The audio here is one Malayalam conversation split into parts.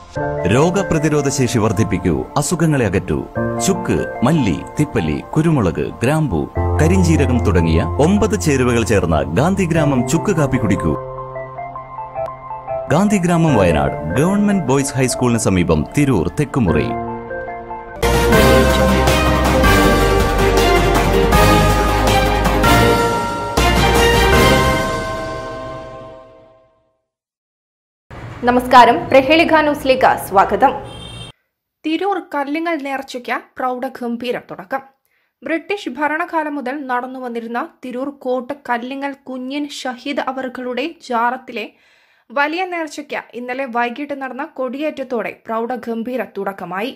രോഗപ്രതിരോധ ശേഷി വർദ്ധിപ്പിക്കൂ അസുഖങ്ങളെ അകറ്റൂ ചുക്ക് മല്ലി തിപ്പല്ലി കുരുമുളക് ഗ്രാമ്പു കരിഞ്ചീരകം തുടങ്ങിയ ഒമ്പത് ചേരുവകൾ ചേർന്ന ഗാന്ധിഗ്രാമം ചുക്ക് കാപ്പി കുടിക്കൂ ഗാന്ധിഗ്രാമം വയനാട് ഗവൺമെന്റ് ബോയ്സ് ഹൈസ്കൂളിന് സമീപം തിരൂർ തെക്കുമുറി നമസ്കാരം പ്രഹേളിക ന്യൂസിലേക്ക് സ്വാഗതം തിരൂർ കല്ലിങ്ങൽ നേർച്ചയ്ക്ക് പ്രൗഢഗംഭീര തുടക്കം ബ്രിട്ടീഷ് ഭരണകാലം മുതൽ നടന്നു വന്നിരുന്ന തിരൂർ കോട്ട് കല്ലിങ്ങൽ കുഞ്ഞിൻ ഷഹീദ് അവറുകളുടെ ജാറത്തിലെ വലിയ നേർച്ചയ്ക്ക് ഇന്നലെ വൈകിട്ട് നടന്ന കൊടിയേറ്റത്തോടെ പ്രൗഢഗംഭീര തുടക്കമായി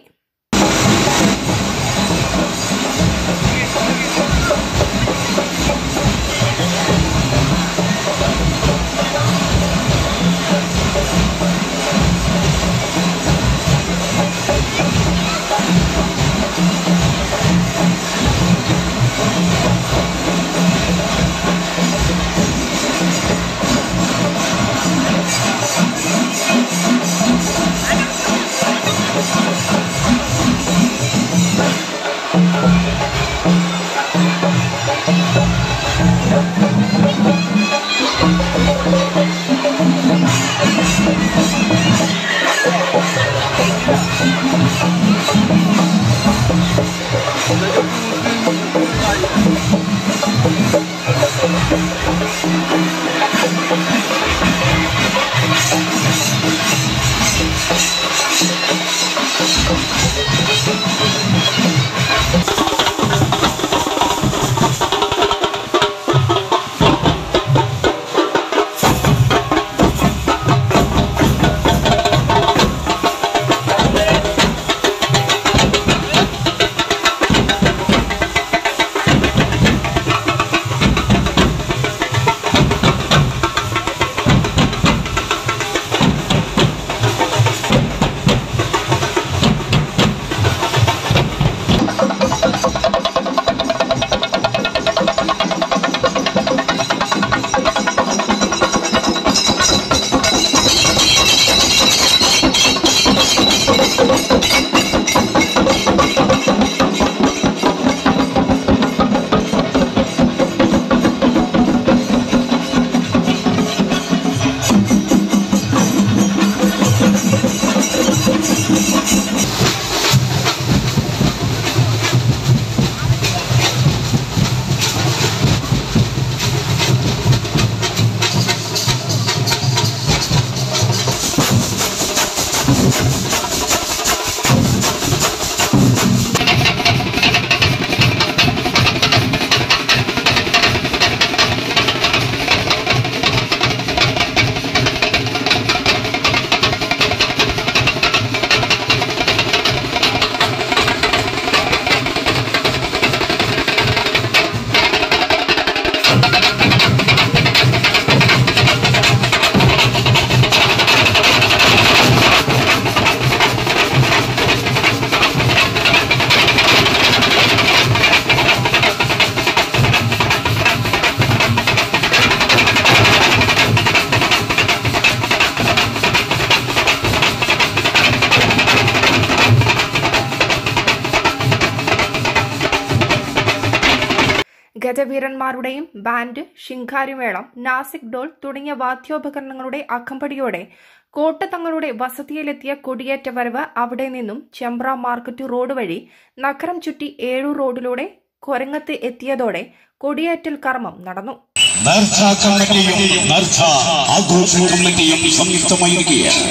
ഗജവീരന്മാരുടെയും ബാൻഡ് ശിങ്കാരിമേളം നാസിക് ഡോൾ തുടങ്ങിയ വാദ്യോപകരണങ്ങളുടെ അകമ്പടിയോടെ കോട്ടത്തങ്ങളുടെ വസതിയിലെത്തിയ കൊടിയേറ്റ വരവ് അവിടെ നിന്നും ചെമ്പ്ര മാർക്കറ്റ് റോഡ് വഴി നഗരം ചുറ്റി ഏഴു റോഡിലൂടെ കൊരങ്ങത്ത് എത്തിയതോടെ കൊടിയേറ്റൽ കർമ്മം നടന്നു നേർച്ച കമ്മിറ്റിയും നേർച്ച ആഘോഷ കമ്മിറ്റിയും സംയുക്തമായിരിക്കുകയാണ്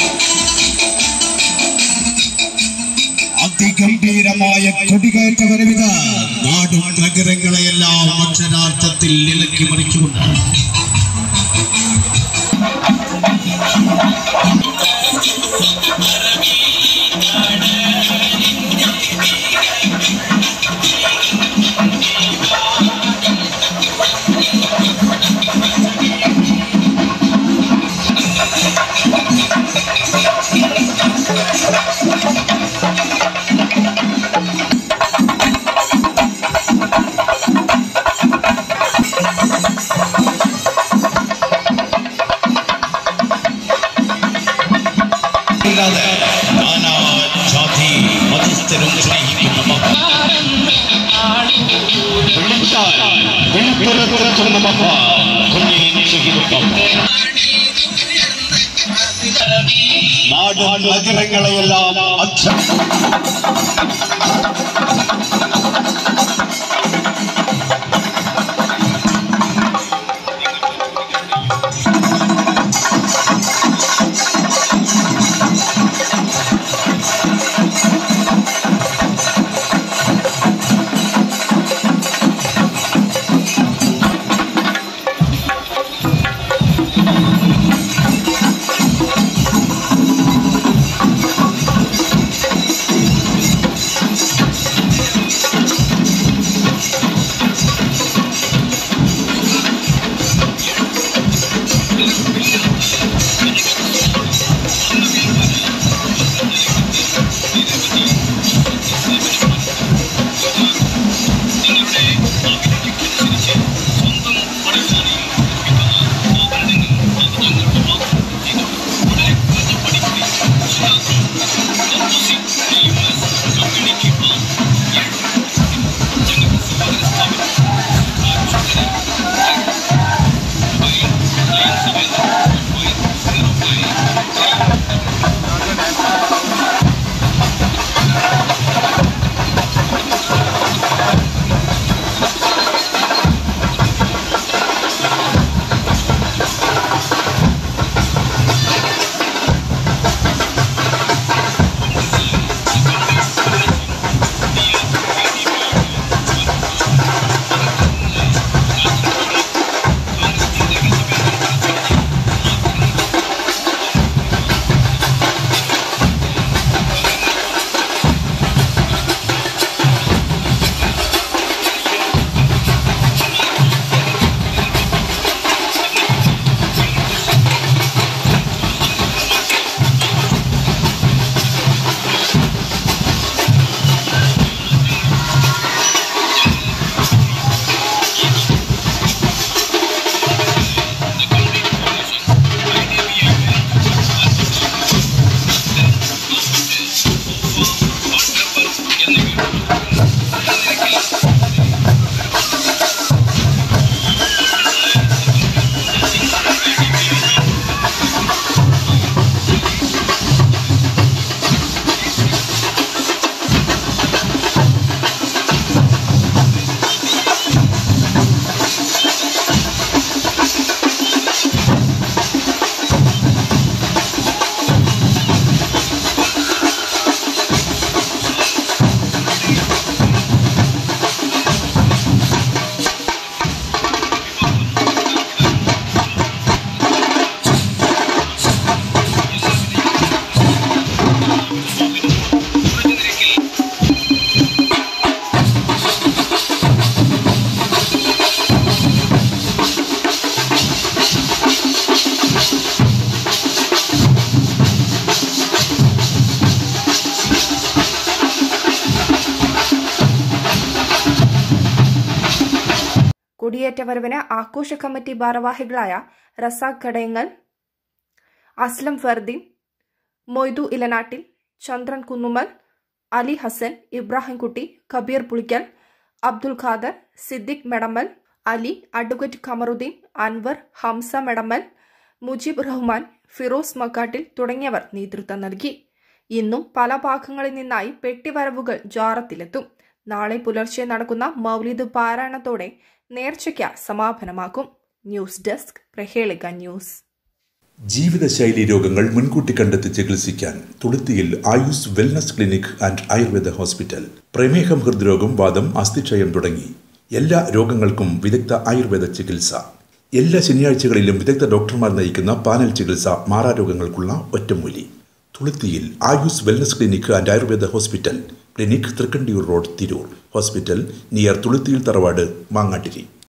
അതിഗംഭീരമായ കൊടികയറ്റ വരവിത നാടും നഗരങ്ങളെയെല്ലാം അക്ഷരാർത്ഥത്തിൽ ഇലക്കി മറിച്ചുകൊണ്ട് ഇല്ലാതെ ചരിത്രത്തിലെത്തുന്ന മഹാൻ കുഞ്ഞിൻ ഷഹീദ് നാടും നഗരങ്ങളെയെല്ലാം അച്ഛ കൊടിയേറ്റ വരവിന് ആഘോഷ കമ്മിറ്റി ഭാരവാഹികളായ റസാഖ് ഘടയങ്ങൽ അസ്ലം ഫർദീൻ മൊയ്തു ഇലനാട്ടിൽ ചന്ദ്രൻ കുന്നുമ്മൽ അലി ഹസൻ ഇബ്രാഹിംകുട്ടി കബീർ പുളിക്കൽ അബ്ദുൽ ഖാദർ സിദ്ദിഖ് മെടമ്മൽ അലി അഡ്വക്കേറ്റ് ഖമറുദ്ദീൻ അൻവർ ഹംസ മെടമ്മൽ മുജീബ് റഹ്മാൻ ഫിറോസ് മക്കാട്ടിൽ തുടങ്ങിയവർ നേതൃത്വം നൽകി ഇന്നും പല ഭാഗങ്ങളിൽ നിന്നായി പെട്ടിവരവുകൾ ജാറത്തിലെത്തും നാളെ പുലർച്ചെ നടക്കുന്ന മൗലിദ് പാരായണത്തോടെ നേർച്ചയ്ക്ക് സമാപനമാക്കും ന്യൂസ് ഡെസ്ക് പ്രഹേളിക ന്യൂസ് ജീവിതശൈലി രോഗങ്ങൾ മുൻകൂട്ടി കണ്ടെത്തി ചികിത്സിക്കാൻ തുളുത്തിയിൽ Ayus wellness clinic and Ayurveda hospital പ്രമേഹം ഹൃദ്രോഗം വാദം അസ്ഥിക്ഷയം തുടങ്ങി എല്ലാ രോഗങ്ങൾക്കും വിദഗ്ധ ആയുർവേദ ചികിത്സ എല്ലാ ശനിയാഴ്ചകളിലും വിദഗ്ധ ഡോക്ടർമാർ നയിക്കുന്ന പാനൽ ചികിത്സ മാറാരോഗങ്ങൾക്കുള്ള ഒറ്റമൂലി തുളുത്തിയിൽ Ayus wellness clinic and Ayurveda hospital clinic Thrikkandiyur road Tirur hospital near തുളുത്തിയിൽ തറവാട് മാങ്ങാട്ടിരി